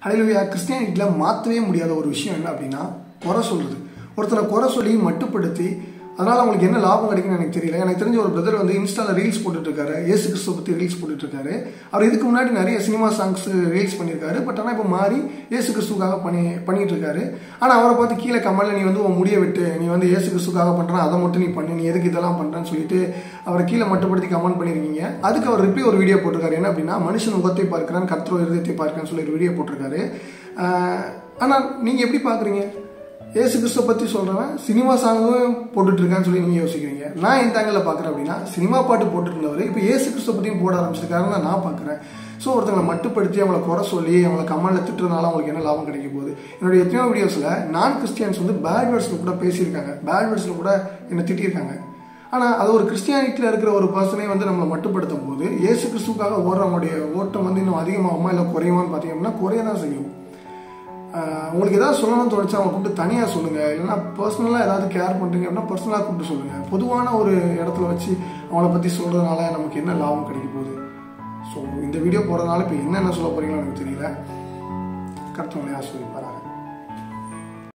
hallelujah கிறிஸ்டியானிட்டியில் மாற்றவே முடியாத ஒரு விஷயம் என்ன அப்படின்னா குறை சொல்கிறது ஒருத்தனை குறை சொல்லி மட்டுப்படுத்தி அதனால் அவங்களுக்கு என்ன லாபம் கிடைக்குன்னு எனக்கு தெரியல எனக்கு தெரிஞ்ச ஒரு பிரதர் வந்து இன்ஸ்டாவில் ரீல்ஸ் போட்டுட்டு இருக்காரு ஏசு கிறிஸ்துவ பற்றி ரீல்ஸ் போட்டுட்டு இருக்காரு அவர் இதுக்கு முன்னாடி நிறைய சினிமா சாங்ஸ் ரீல்ஸ் பண்ணியிருக்காரு பட் ஆனால் இப்போ மாறி ஏசு கிறிஸ்துக்காக பண்ணி பண்ணிட்டு இருக்காரு ஆனால் அவரை பார்த்து கீழே கமலில் நீ வந்து உன் முடிய விட்டு நீ வந்து ஏசு கிறிஸ்துக்காக பண்ணுற அதை மட்டும் நீ பண்ணு நீ எதுக்கு இதெல்லாம் பண்ணுறேன்னு சொல்லிட்டு அவரை கீழே மட்டுப்படுத்தி கமெண்ட் பண்ணியிருக்கீங்க அதுக்கு அவர் ரிப்பி ஒரு வீடியோ போட்டிருக்காரு என்ன அப்படின்னா மனுஷன் முகத்தை பார்க்கிறான் கர்த்தரோ இருதயத்தை பார்க்கிறான்னு சொல்லி ஒரு வீடியோ போட்டிருக்காரு ஆனால் நீங்கள் எப்படி பார்க்குறீங்க ஏசு கிறிஸ்துவ பற்றி சொல்கிறவன் சினிமா சாங்கும் போட்டுட்டு இருக்கான்னு சொல்லி நீங்கள் யோசிக்கிறீங்க நான் எந்த ஆங்கிளில் பார்க்குறேன் அப்படின்னா சினிமா பாட்டு போட்டுட்டு இருந்தவர் இப்போ ஏசு கிறிஸ்துவ பற்றியும் போட ஆரம்பிச்சிருக்காருன்னு தான் நான் பார்க்குறேன் ஸோ ஒருத்தங்களை மட்டுப்படுத்தி அவங்கள குறை சொல்லி அவங்கள கமெண்டில் திட்டுறதுனால அவங்களுக்கு என்ன லாபம் கிடைக்க போகுது என்னுடைய எத்தனையோ வீடியோஸில் நான் கிறிஸ்டியன்ஸ் வந்து பேட் வேர்ட்ஸில் கூட பேசியிருக்காங்க பேட் வேர்ட்ஸில் கூட என்னை திட்டியிருக்காங்க ஆனால் அது ஒரு கிறிஸ்டியானிட்டியில் இருக்கிற ஒரு பர்சனே வந்து நம்மளை மட்டுப்படுத்தும் போது ஏசு கிறிஸ்துக்காக ஓடுறவங்களுடைய ஓட்டம் வந்து இன்னும் அதிகமாகுமா இல்லை குறையுமான்னு பார்த்தீங்கன்னா குறைய தான் செய்யும் ஆஹ் உங்களுக்கு ஏதாவது சொல்லணும்னு தோணுச்சா அவங்க கூப்பிட்டு தனியாக சொல்லுங்கள் இல்லைன்னா பர்சனலாக ஏதாவது கேர் பண்ணுறீங்க அப்படின்னா பர்சனலாக கூப்பிட்டு சொல்லுங்கள் பொதுவான ஒரு இடத்துல வச்சு அவங்கள பற்றி சொல்கிறதுனால நமக்கு என்ன லாபம் கிடைக்க போகுது ஸோ இந்த வீடியோ போகிறதுனால இப்போ என்னென்ன சொல்ல போகிறீங்களோ எனக்கு தெரியல கருத்து உங்களை ஆஸ்வதிப்பாராங்க